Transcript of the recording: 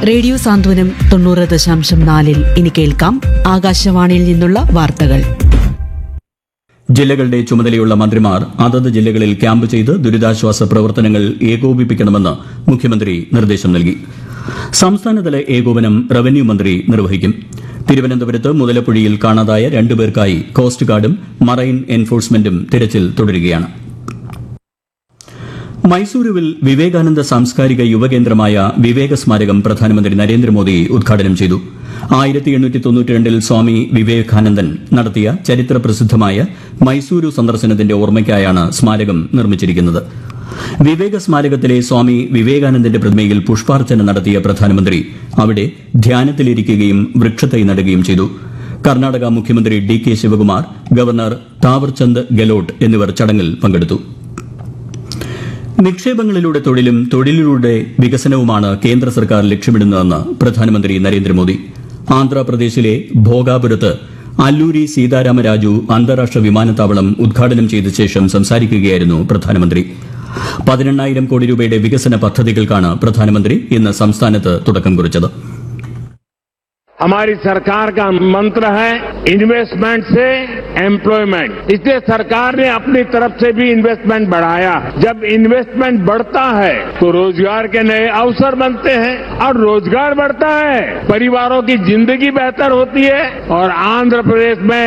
radio സാന്ത്വനം തൊണ്ണൂറ് ദശാംശം നാലിൽ ഇനി കേൾക്കാം ആകാശവാണിയിൽ നിന്നുള്ള വാർത്തകൾ ജില്ലകളുടെ ചുമതലയുള്ള മന്ത്രിമാർ അതത് ജില്ലകളിൽ ക്യാമ്പ് ചെയ്ത് ദുരിതാശ്വാസ പ്രവർത്തനങ്ങൾ ഏകോപിപ്പിക്കണമെന്ന് മുഖ്യമന്ത്രി നിർദ്ദേശം നൽകി സംസ്ഥാനതല ഏകോപനം റവന്യൂ മന്ത്രി നിർവഹിക്കും തിരുവനന്തപുരത്ത് മുതലപ്പുഴയിൽ കാണാതായ രണ്ടുപേർക്കായി കോസ്റ്റ് ഗാർഡും മറൈൻ എൻഫോഴ്സ്മെന്റും തിരച്ചിൽ തുടരുകയാണ് മൈസൂരുവിൽ വിവേകാനന്ദ സാംസ്കാരിക യുവകേന്ദ്രമായ വിവേക സ്മാരകം പ്രധാനമന്ത്രി നരേന്ദ്രമോദി ഉദ്ഘാടനം ചെയ്തു ആയിരത്തി എണ്ണൂറ്റി തൊണ്ണൂറ്റിരണ്ടിൽ സ്വാമി വിവേകാനന്ദൻ നടത്തിയ ചരിത്ര പ്രസിദ്ധമായ മൈസൂരു സന്ദർശനത്തിന്റെ ഓർമ്മയ്ക്കായാണ് സ്മാരകം നിർമ്മിച്ചിരിക്കുന്നത് വിവേക സ്മാരകത്തിലെ സ്വാമി വിവേകാനന്ദന്റെ പ്രതിമയിൽ പുഷ്പാർച്ചന നടത്തിയ പ്രധാനമന്ത്രി അവിടെ ധ്യാനത്തിലിരിക്കുകയും വൃക്ഷത്തൈ നടുകയും ചെയ്തു കർണാടക മുഖ്യമന്ത്രി D K Shivakumar governor Thaawarchand Gehlot എന്നിവർ ചടങ്ങിൽ പങ്കെടുത്തു നിക്ഷേപങ്ങളിലൂടെ തൊഴിലും തൊഴിലിലൂടെ വികസനവുമാണ് കേന്ദ്ര സർക്കാർ ലക്ഷ്യമിടുന്നതെന്ന് പ്രധാനമന്ത്രി നരേന്ദ്രമോദി ആന്ധ്രാപ്രദേശിലെ ഭോഗാപുരത്ത് അല്ലൂരി സീതാരാമരാജു അന്താരാഷ്ട്ര വിമാനത്താവളം ഉദ്ഘാടനം ചെയ്ത ശേഷം സംസാരിക്കുകയായിരുന്നു പ്രധാനമന്ത്രി പതിനെണ്ണായിരം കോടി രൂപയുടെ വികസന പദ്ധതികൾക്കാണ് പ്രധാനമന്ത്രി ഇന്ന് സംസ്ഥാനത്ത് തുടക്കം കുറിച്ചത് हमारी सरकार का मंत्र है इन्वेस्टमेंट से एम्प्लॉयमेंट इसलिए सरकार ने अपनी तरफ से भी इन्वेस्टमेंट बढ़ाया जब इन्वेस्टमेंट बढ़ता है तो रोजगार के नए अवसर बनते हैं और रोजगार बढ़ता है परिवारों की जिंदगी बेहतर होती है और आंध्र प्रदेश में